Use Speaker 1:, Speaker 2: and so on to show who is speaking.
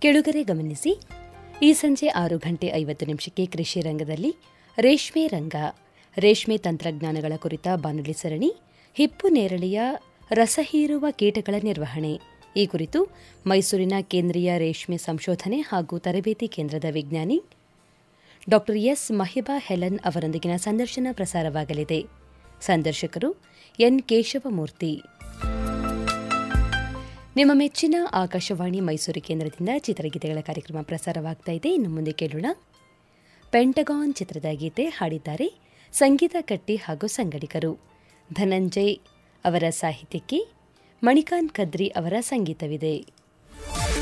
Speaker 1: ಕೆಳುಗರೆ ಗಮನಿಸಿ ಈ ಸಂಜೆ ಆರು ಗಂಟೆ ಐವತ್ತು ನಿಮಿಷಕ್ಕೆ ಕೃಷಿ ರಂಗದಲ್ಲಿ ರೇಷ್ಮೆ ರಂಗ ರೇಷ್ಮೆ ತಂತ್ರಜ್ಞಾನಗಳ ಕುರಿತ ಬಾನುಲಿ ಸರಣಿ ಹಿಪ್ಪು ನೇರಳೆಯ ರಸಹೀರುವ ಕೀಟಗಳ ನಿರ್ವಹಣೆ ಈ ಕುರಿತು ಮೈಸೂರಿನ ಕೇಂದ್ರೀಯ ರೇಷ್ಮೆ ಸಂಶೋಧನೆ ಹಾಗೂ ತರಬೇತಿ ಕೇಂದ್ರದ ವಿಜ್ಞಾನಿ ಡಾ ಎಸ್ ಮಹಿಬಾ ಹೆಲನ್ ಅವರೊಂದಿಗಿನ ಸಂದರ್ಶನ ಪ್ರಸಾರವಾಗಲಿದೆ ಸಂದರ್ಶಕರು ಎನ್ ಕೇಶವಮೂರ್ತಿ ನಿಮ್ಮ ಮೆಚ್ಚಿನ ಆಕಾಶವಾಣಿ ಮೈಸೂರು ಕೇಂದ್ರದಿಂದ ಚಿತ್ರಗೀತೆಗಳ ಕಾರ್ಯಕ್ರಮ ಪ್ರಸಾರವಾಗ್ತಾ ಇದೆ ಇನ್ನು ಮುಂದೆ ಕೇಳೋಣ ಪೆಂಟಗಾನ್ ಚಿತ್ರದ ಗೀತೆ ಹಾಡಿದ್ದಾರೆ ಸಂಗೀತ ಕಟ್ಟಿ ಹಾಗೂ ಸಂಗಡಿಗರು ಧನಂಜಯ್ ಅವರ ಸಾಹಿತ್ಯಕ್ಕೆ ಮಣಿಕಾಂತ್ ಕದ್ರಿ ಅವರ ಸಂಗೀತವಿದೆ